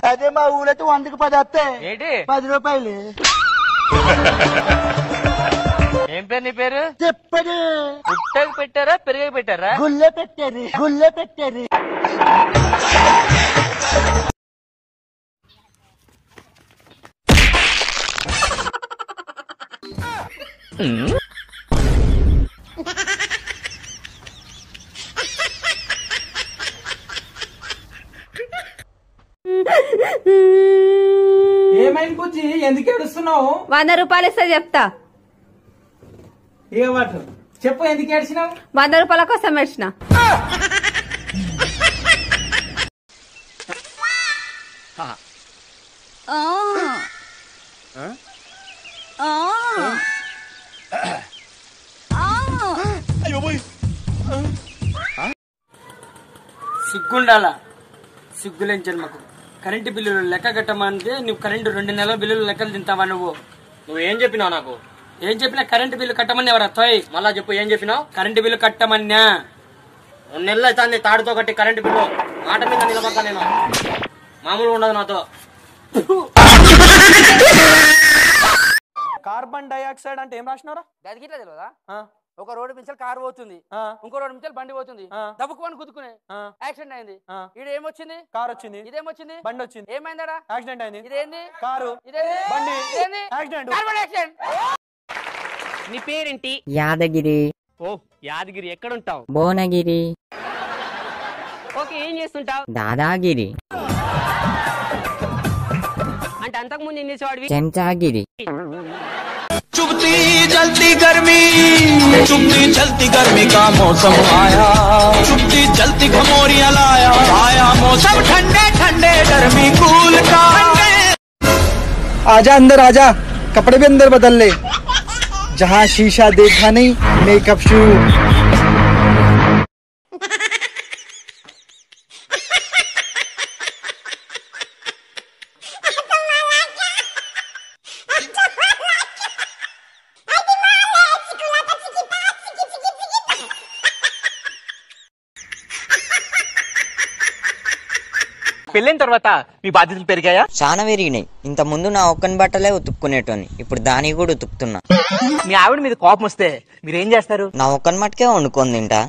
అదే మా ఊళ్ళైతే వందకి పది వస్తాయి ఏంటి పది రూపాయలు ఏం పేరు నీ పేరు చెప్పని పుట్టకు పెట్టారా పెరిగకి పెట్టారా గుళ్ళె పెట్టారు గుళ్ళె పెట్టారు ఏమైంది బుజ్జి ఎందుకు ఏడుస్తున్నావు వంద రూపాయలు ఇస్తే చెప్తా ఏ వాటు చెప్పు ఎందుకు ఏడ్చినావు వంద రూపాయల కోసం వచ్చిన సిగ్గుండాల సిగ్గులేని జన్మకు కరెంటు బిల్లులు లెక్క కట్టమంటే నువ్వు కరెంటు రెండు నెలల బిల్లులు లెక్కలు తింటావా నువ్వు నువ్వు ఏం చెప్పినావు నాకు ఏం చెప్పినా కరెంటు బిల్లు కట్టమని ఎవరా తోయ్ మళ్ళా చెప్పు ఏం చెప్పినావు కరెంటు బిల్లు కట్టమన్నా రెండు నెలలు అవుతుంది తాడుతో కట్టి కరెంటు బిల్లు మాట మీద నిలబడతా నేను మామూలుగా ఉండదు నాతో కార్బన్ డైఆక్సైడ్ అంటే ఏం రాసినారా అది గిట్లా తెలియదా ఆ, ఒక రోడ్డు మించాలి కారు పోతుంది ఆ, ఇంకో రోడ్డు మించాలి బండి పోతుంది ఆ. దబ్బుకు గుద్దుకునే ఆ, యాక్సిడెంట్ అయింది ఆ. ఈడ ఏమొచ్చింది కార్ వచ్చింది ఇదేమొచ్చింది బండి వచ్చింది ఏమైందడా యాక్సిడెంట్ అయింది ఇదేంది కారు ఇదేంది బండి ఇదేంది యాక్సిడెంట్ కార్బన్ యాక్సిడెంట్ నీ పేరేంటి యాదగిరి ఓ యాదగిరి ఎక్కడుంటావు భువనగిరి ఓకే ఏం చేస్తుంటావు దాదాగిరి అంటే అంతకు ముందు ఏం చేసేవాడివి చెంచాగిరి चुभती जलती गर्मी चुभती जलती गर्मी का मौसम आया चुभती जलती घमोरियां लाया आया मौसम ठंडे ठंडे गर्मी कूल का आजा अंदर आजा कपड़े भी अंदर बदल ले जहाँ शीशा देखा नहीं मेकअप शुरू పెళ్ళైన తర్వాత మీ బాధ్యతలు పెరిగాయా చాలా విరిగినాయి ఇంత ముందు నా ఒక్కని బట్టలే ఉతుక్కునేటోని ఇప్పుడు దానికి కూడా ఉతుకుతున్నా మీ ఆవిడ మీద కోపం వస్తే మీరు ఏం చేస్తారు నా ఒక్కని మట్టుకే వండుకొని తింటా